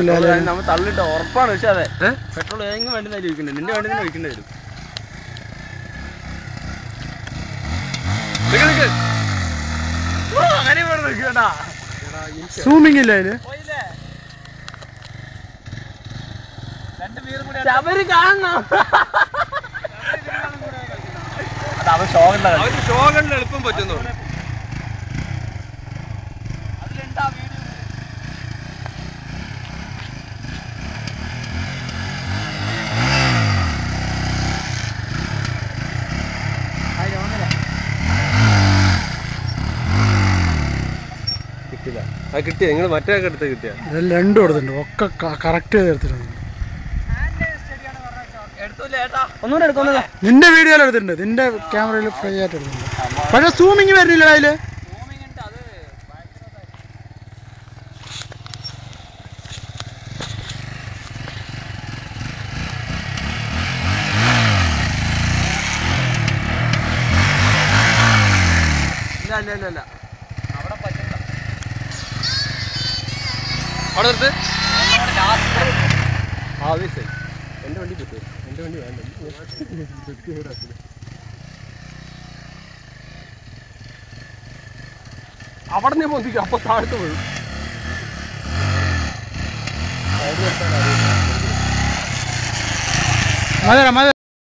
അല്ലേ അല്ലേ നമ്മൾ തള്ളിട്ട് ഉറപ്പാണ് പക്ഷെ അതെ ഏ? പെട്രോൾ ഏതെങ്കിലും വണ്ടി തന്നെ ഒഴിക്കണ്ടേ നിന്റെ വണ്ടി തന്നെ ഒഴിക്കേണ്ടി വരും നിക്ക് നിക്ക്. ഓ, അങ്ങനെ ഇവിടെ നിൽക്കണ്ടാ സൂമിങ് ഇല്ല അതില് അവര് കാണണം അത് അവൻ ഷോകണ്ട അവര് ഷോകളിൽ എളുപ്പം പറ്റുന്നു കിട്ടില്ല അത് കിട്ടിയ നിങ്ങൾ മറ്റേ അടുത്ത് കിട്ടിയ ഇതെല്ലാം രണ്ടും എടുത്തിട്ടുണ്ട് ഒക്കെ കറക്റ്റ് ചെയ്ത് എടുത്തിട്ടുണ്ട് ഒന്നുകൂടെ എടുക്കൊന്നുമില്ല നിന്റെ വീഡിയോയിൽ എടുത്തിട്ടുണ്ട് നിന്റെ ക്യാമറയിൽ ഫ്രീ ആയിട്ട് എടുത്തിട്ടുണ്ട് പക്ഷെ സൂമിങ് വരുന്നില്ല അതില് ഇല്ല ഇല്ല ഇല്ല ഇല്ല അവിടെ നിർത്ത് ആ അത് ശരി എന്റെ വണ്ടി പറ്റുമോ എന്റെ വണ്ടി വേണ്ട അവിടെ നിന്ന് പൊന്തിക്കും അപ്പൊ താഴത്ത് വീഴും മതി മതി